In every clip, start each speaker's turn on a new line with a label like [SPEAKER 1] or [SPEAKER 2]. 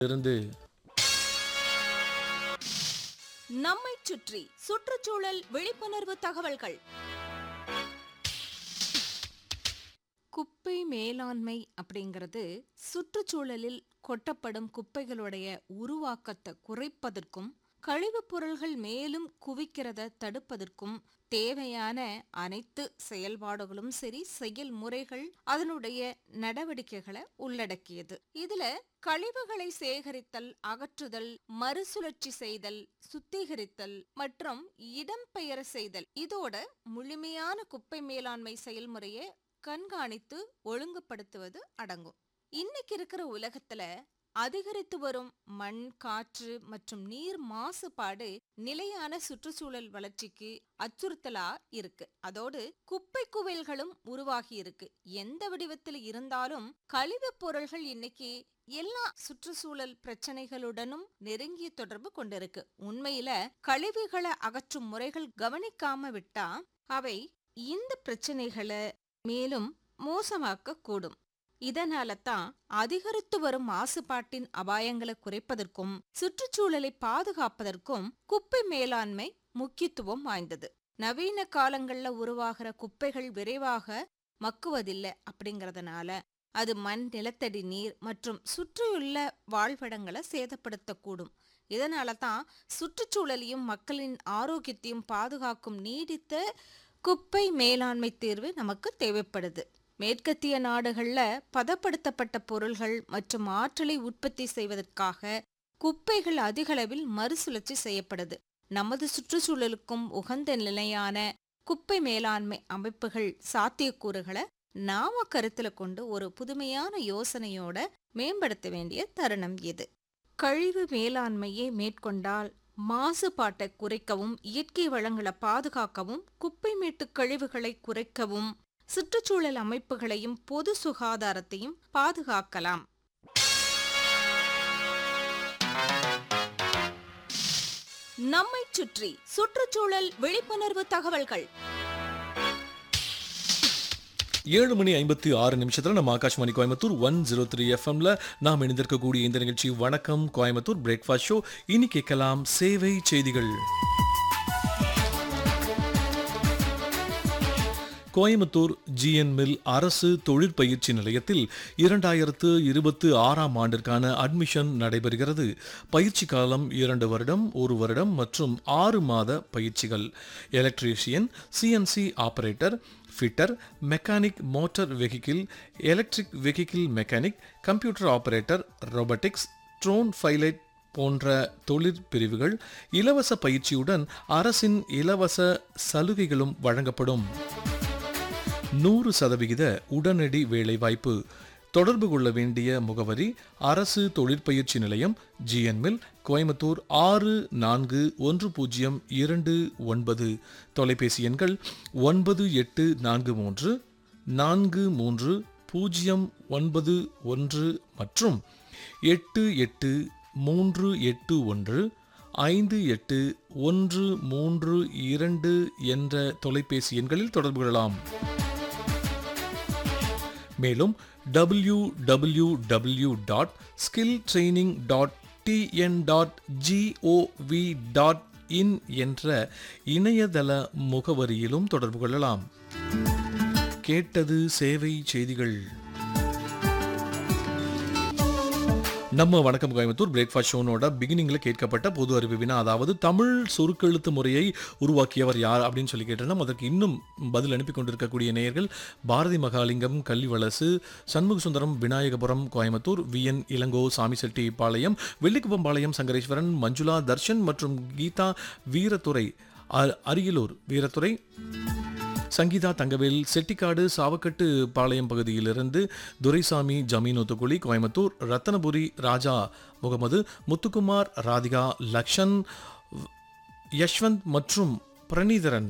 [SPEAKER 1] இருந்து
[SPEAKER 2] நம்மைச் சுற்றி சுற்றுச்சூழல் விழிப்புணர்வு தகவல்கள் குப்பை மேலாண்மை அப்படிங்கிறது சுற்றுச்சூழலில் கொட்டப்படும் குப்பைகளுடைய உருவாக்கத்தை குறைப்பதற்கும் கழிவுப் பொருள்கள் மேலும் குவிக்கிறத தடுப்பதற்கும் தேவையான அனைத்து செயல்பாடுகளும் சரி செயல்முறைகள் அதனுடைய நடவடிக்கைகளை உள்ளடக்கியது இதுல கழிவுகளை சேகரித்தல் அகற்றுதல் மறுசுழற்சி செய்தல் சுத்திகரித்தல் மற்றும் இடம்பெயர செய்தல் இதோட முழுமையான குப்பை மேலாண்மை செயல்முறையை கண்காணித்து ஒழுங்குபடுத்துவது அடங்கும் இன்னைக்கு இருக்கிற உலகத்துல அதிகரித்து வரும் மண் காற்று மற்றும் நீர் மாசுபாடு நிலையான சுற்றுச்சூழல் வளர்ச்சிக்கு அச்சுறுத்தலா இருக்கு அதோடு குப்பை குவியல்களும் உருவாகி இருக்கு எந்த வடிவத்தில் இருந்தாலும் கழிவுப் பொருள்கள் இன்னைக்கு எல்லா சுற்றுச்சூழல் பிரச்சனைகளுடனும் நெருங்கிய தொடர்பு கொண்டிருக்கு உண்மையில கழிவுகளை அகற்றும் முறைகள் கவனிக்காம விட்டா அவை இந்த பிரச்சனைகளை மேலும் மோசமாக்க கூடும் இதனால தான் அதிகரித்து வரும் மாசுபாட்டின் அபாயங்களை குறைப்பதற்கும் சுற்றுச்சூழலை பாதுகாப்பதற்கும் குப்பை மேலாண்மை முக்கியத்துவம் வாய்ந்தது நவீன காலங்கள்ல உருவாகிற குப்பைகள் விரைவாக மக்குவதில்லை அப்படிங்கறதுனால அது மண் நிலத்தடி நீர் மற்றும் சுற்றியுள்ள வாழ்விடங்களை சேதப்படுத்தக்கூடும் இதனால தான் சுற்றுச்சூழலையும் மக்களின் ஆரோக்கியத்தையும் பாதுகாக்கும் நீடித்த குப்பை மேலாண்மை தீர்வு நமக்கு தேவைப்படுது மேற்கத்திய நாடுகள்ல பதப்படுத்தப்பட்ட பொருள்கள் மற்றும் ஆற்றலை உற்பத்தி செய்வதற்காக குப்பைகள் அதிகளவில் மறுசுழற்சி செய்யப்படுது நமது சுற்றுச்சூழலுக்கும் உகந்த நிலையான குப்பை மேலாண்மை அமைப்புகள் சாத்தியக்கூறுகளை நாம கருத்துல கொண்டு ஒரு புதுமையான யோசனையோட மேம்படுத்த வேண்டிய தருணம் இது கழிவு மேலாண்மையை மேற்கொண்டால் மாசுபாட்டை குறைக்கவும் இயற்கை வளங்களை பாதுகாக்கவும் குப்பை மேட்டு கழிவுகளை குறைக்கவும் சுற்றுச்சூழல் அமைப்புகளையும் பொது சுகாதாரத்தையும் பாதுகாக்கலாம் நம்மைச் சுற்றி சுற்றுச்சூழல் விழிப்புணர்வு தகவல்கள்
[SPEAKER 1] ஏழு மணி ஐம்பத்தி ஆறு நிமிஷத்துல நம்ம Akashvani Coimbatore one zero three எஃப்எம்ல நாம் இணைந்திருக்கக்கூடிய இந்த நிகழ்ச்சி வணக்கம் கோயம்புத்தூர் பிரேக்ஃபாஸ்ட் ஷோ இனி கேட்கலாம் சேவை செய்திகள் கோயம்புத்தூர் ஜிஎன் மில் அரசு தொழிற்பயிற்சி நிலையத்தில் இரண்டாயிரத்து இருபத்து ஆறாம் ஆண்டிற்கான அட்மிஷன் நடைபெறுகிறது பயிற்சி காலம் இரண்டு வருடம் ஒரு வருடம் மற்றும் ஆறு மாத பயிற்சிகள் electrician CNC operator fitter mechanic motor vehicle electric vehicle mechanic computer operator robotics drone pilot போன்ற தொழிற்பிரிவுகள் இலவச பயிற்சியுடன் அரசின் இலவச சலுகைகளும் வழங்கப்படும் நூறு சதவிகித உடனடி வேலைவாய்ப்பு தொடர்பு கொள்ள வேண்டிய முகவரி அரசு தொழிற்பயிற்சி நிலையம் ஜிஎன்மில் கோயம்புத்தூர் ஆறு நான்கு ஒன்று பூஜ்ஜியம் இரண்டு ஒன்பது தொலைபேசி எண்கள் ஒன்பது எட்டு நான்கு மூன்று நான்கு மூன்று பூஜ்ஜியம் ஒன்பது ஒன்று மற்றும் எட்டு எட்டு மூன்று எட்டு ஒன்று ஐந்து எட்டு ஒன்று மூன்று இரண்டு என்ற தொலைபேசி எண்களில் தொடர்பு கொள்ளலாம் மேலும் W W W dot skill training dot TN dot GOV dot in என்ற இணையதள முகவரியிலும் தொடர்பு கொள்ளலாம் கேட்டது சேவை செய்திகள் நம்ம வணக்கம் கோயம்புத்தூர் பிரேக்ஃபாஸ்ட் ஷோனோட பிகினிங்கில் கேட்கப்பட்ட பொது அறிவு வினா அதாவது தமிழ் சுருக்கெழுத்து முறையை உருவாக்கியவர் யார் அப்படின்னு சொல்லி கேட்டிருந்தோம் அதற்கு இன்னும் பதில் அனுப்பி கொண்டிருக்கக்கூடிய நேயர்கள் Bharathi Mahalingam Kalvivalasu Shanmuga Sundaram Vinayagapuram Coimbatore V N Ilango Samichettipalayam Vellikuppampalayam Sankareswaran Manjula Darshan மற்றும் கீதா வீரத்துறை அ- அரியலூர் வீரத்துறை சங்கீதா தங்கவேல் செட்டிக்காடு சாவக்கட்டு பாளையம் பகுதியிலிருந்து துரைசாமி ஜமீன் ஒத்துக்குழி கோயம்புத்தூர் ரத்தனபுரி ராஜா முகமது முத்துக்குமார் ராதிகா லக்ஷன் யஷ்வந்த் மற்றும் பிரணீதரன்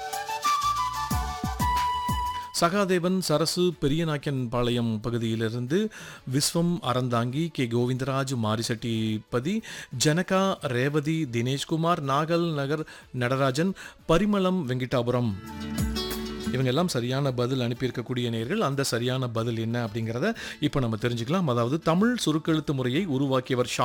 [SPEAKER 1] சகாதேவன் சரசு பெரியநாயக்கன் பாளையம் பகுதியிலிருந்து விஸ்வம் அறந்தாங்கி கே கோவிந்தராஜ் மாரிசெட்டிபதி ஜனகா ரேவதி தினேஷ்குமார் நாகல் நகர் நடராஜன் பரிமளம் வெங்கிட்டாபுரம் இவங்க எல்லாம் சரியான பதில் அனுப்பியிருக்கக்கூடிய நேர்கள் அந்த சரியான பதில் என்ன அப்படிங்கிறத இப்போ நம்ம தெரிஞ்சுக்கலாம் அதாவது தமிழ் சுருக்கெழுத்து முறையை உருவாக்கியவர் ஷா